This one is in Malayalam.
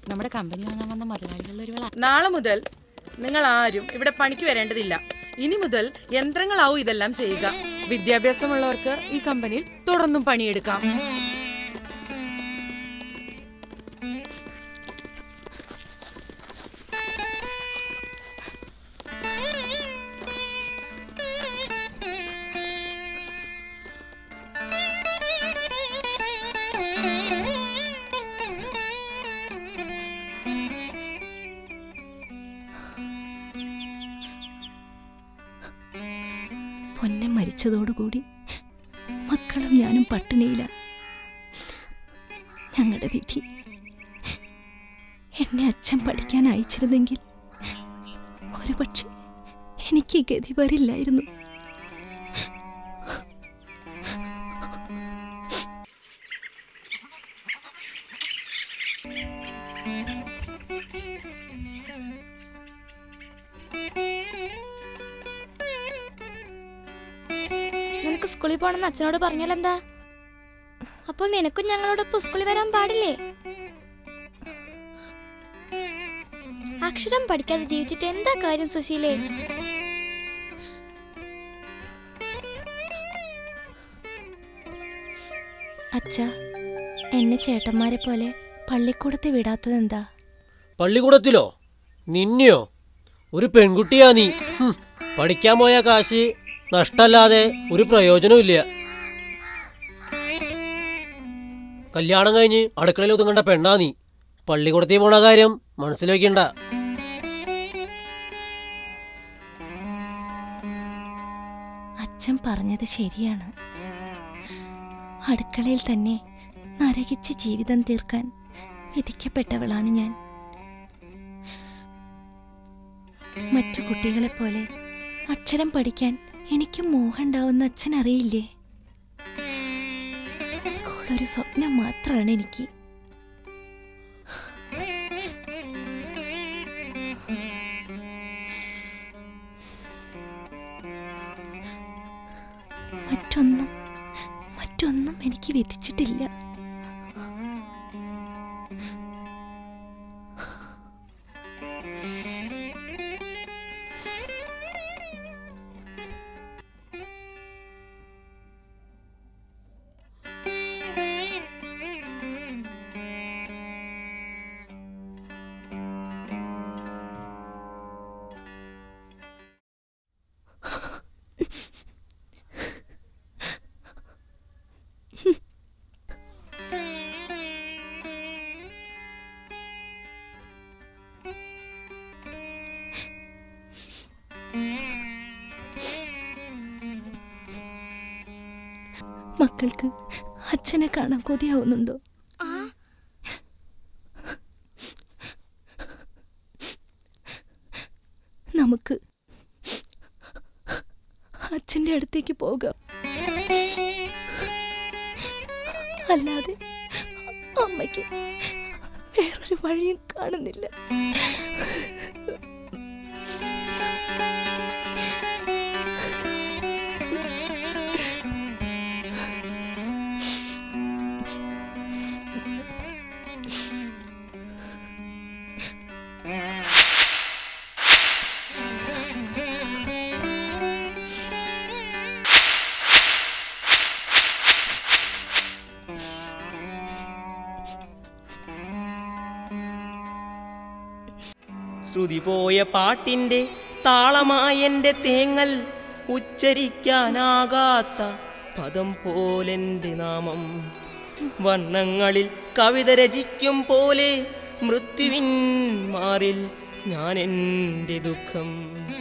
നമ്മുടെ കമ്പനി വാങ്ങാൻ വന്ന മുതലാളികളിൽ ഒരുവള നാളെ മുതൽ നിങ്ങൾ ആരും ഇവിടെ പണിക്ക് വരേണ്ടതില്ല ഇനി മുതൽ യന്ത്രങ്ങളാവും ഇതെല്ലാം ചെയ്യുക വിദ്യാഭ്യാസമുള്ളവർക്ക് ഈ കമ്പനിയിൽ തുടർന്നും പണിയെടുക്കാം പൊന്നെ മരിച്ചതോടുകൂടി മക്കളും ഞാനും പട്ടിണിയില്ല ഞങ്ങളുടെ വിധി എന്നെ അച്ഛൻ പഠിക്കാൻ അയച്ചിരുന്നെങ്കിൽ ഒരുപക്ഷെ എനിക്ക് ഈ ഗതി വരില്ലായിരുന്നു നിനക്ക് സ്കൂളിൽ പോകണമെന്ന് അച്ഛനോട് പറഞ്ഞാലെന്താ അപ്പോൾ നിനക്കും ഞങ്ങളോടൊപ്പം സ്കൂളിൽ വരാൻ പാടില്ലേ അക്ഷരം പഠിക്കാതെ ജീവിച്ചിട്ട് എന്താ കാര്യം സുശീലേ അച്ഛ എന്നെ ചേട്ടന്മാരെ പോലെ പള്ളിക്കൂടത്ത് വിടാത്തതെന്താ പള്ളിക്കൂടത്തിലോ നിന്നെയോ ഒരു പെൺകുട്ടിയാ നീ ഹും, പഠിക്കാൻ പോയ കാശ് നഷ്ടല്ലാതെ ഒരു പ്രയോജനവും ഇല്ല കല്യാണം കഴിഞ്ഞ് അടുക്കളയിൽ ഒതുങ്ങേണ്ട പെണ്ണാ നീ പള്ളിക്കൂടത്തിൽ പോണ കാര്യം മനസ്സിൽ വെക്കണ്ട അച്ഛൻ പറഞ്ഞത് ശരിയാണ് അടുക്കളയിൽ തന്നെ നരകിച്ച് ജീവിതം തീർക്കാൻ വിധിക്കപ്പെട്ടവളാണ് ഞാൻ മറ്റു കുട്ടികളെ പോലെ അക്ഷരം പഠിക്കാൻ എനിക്ക് മോഹമുണ്ടാവുന്ന അച്ഛൻ അറിയില്ലേ സ്കൂൾ ഒരു സ്വപ്നം മാത്രമാണ് എനിക്ക് മറ്റൊന്നും മറ്റൊന്നും എനിക്ക് വിധിച്ചിട്ടില്ല മക്കൾക്ക് അച്ഛനെ കാണാൻ കൊതിയാവുന്നുണ്ടോ നമുക്ക് അച്ഛൻ്റെ അടുത്തേക്ക് പോകാം അല്ലാതെ അമ്മയ്ക്ക് വേറൊരു വഴിയും കാണുന്നില്ല ശ്രുതി പോയ പാട്ടിൻ്റെ താളമായെൻ്റെ തേങ്ങൽ ഉച്ചരിക്കാനാകാത്ത പദം പോലെൻ്റെ നാമം വർണ്ണങ്ങളിൽ കവിത രചിക്കും പോലെ മൃത്യുവിൻ മാറിൽ ഞാൻ എൻ്റെ ദുഃഖം